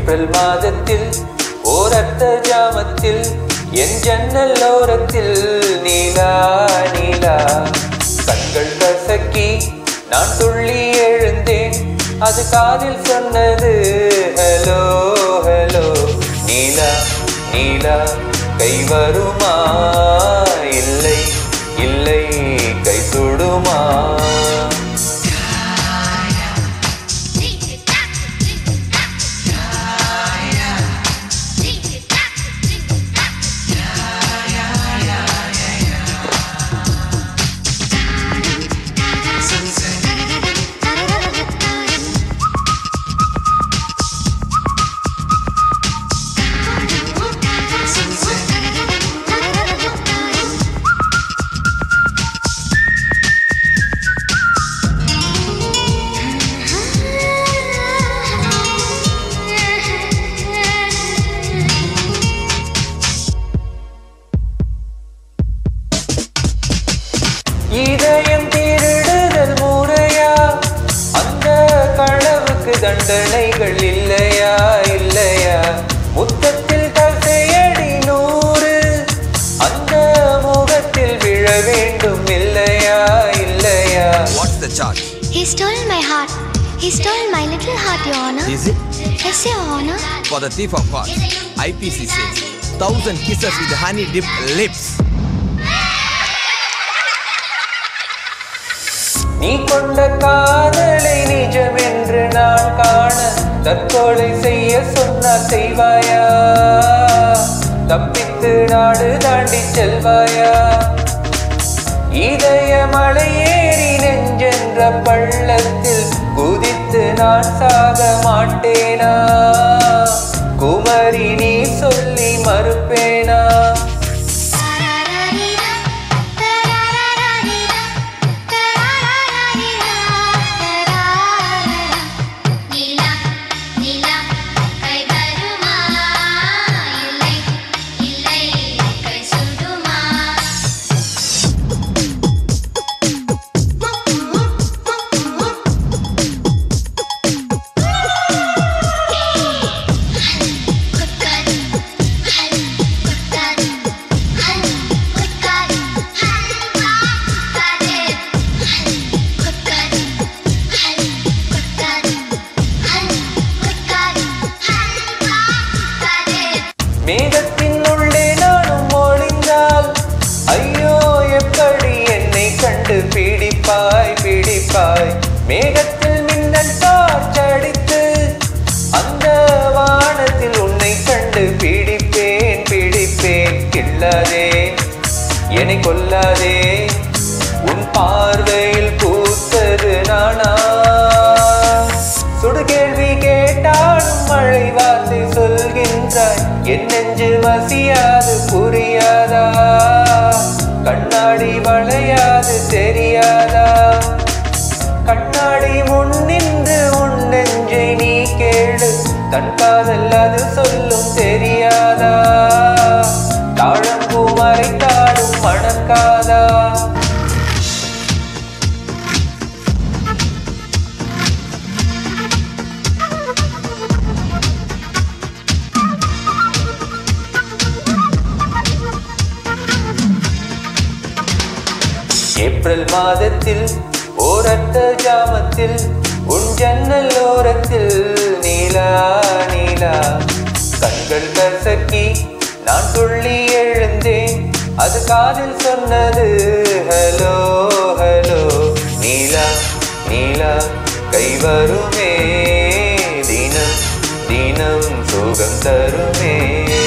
April மாதத்தில் ஓரத்த ஜாமத்தில் என் ஜன்னல் ஓரத்தில் நீலா நீலா கண்கள் கசக்கி நான் துள்ளி எழுந்தேன் அது காதில் சொன்னது ஹலோ ஹலோ நீலா நீலா கை வருமா இல்லை இல்லை கை சுடுமா இதயம் திருடுதல் முறையா அந்த களவுக்கு தண்டனைகள் இல்லையா இல்லையா முத்தத்தில் தசையடி நூறு அந்த முகத்தில் விழ வேண்டும் இல்லையா இல்லையா What's the charge? He stole my heart. He stole my little heart, Your Honor. Is it? Yes, Your Honor. For the thief of hearts, IPC says thousand kisses with honey dipped lips. நீ கொண்ட காதலை நிஜமென்று நான் காண தற்கொலை செய்ய சொன்னால் செய்வாயா தப்பித்து நாடு தாண்டி செல்வாயா இதய மலையேறி நெஞ்சென்ற பள்ளத்தில் குதித்து நான் சாக மாட்டேனா குமரி நீ சொல்லி மறுப்பேனா நீலா நீலா கை வருமா இல்லை இல்லை கை சுடுமா குத்தாடி ஹல் குத்தாடி ஹல் குத்தாடி ஹல்வா குத்தாடி ஹல் குத்தாடி ஹல் குத்தாடி ஹல் குத்தாடி ஹல்வா குத்தாடி மேகத்தின் உள்ளே நானும் ஒளிந்தால் ஐயோ எப்படி என்னை கண்டு பீடிப்பாய் பீடிப்பாய் மேகத்தில் மின்னல் காற்றடித்து அந்த வானத்தில் உன்னை கண்டு பீடிப்பேன் பீடிப்பேன் கில்லாதே என்னை கொல்லாதே உன் பார்வையில் பூத்தது நானா சுடு கேள்வி கேட்டாலும் மழை வார்த்தை சொல்கின்றாய் என் நெஞ்சு வசியாது புரியாதா கண்ணாடி வளையாது தெரியாதா கண்ணாடி முன் நின்று உன் நெஞ்சை நீ கேளு தன் காதல் அது சொல்லும் தெரியாதா தாழம்பூ மறைத்தாலும் மணக்காதா ஏப்ரல் மாதத்தில் ஓரத்த ஜாமத்தில் உன் ஜன்னல் ஓரத்தில் நீலா நீலா கண்கள் கசக்கி நான் துள்ளி எழுந்தேன் அது காதில் சொன்னது ஹலோ ஹலோ நீலா நீலா கை வருமே தினம் தினம் சுகம் தருமே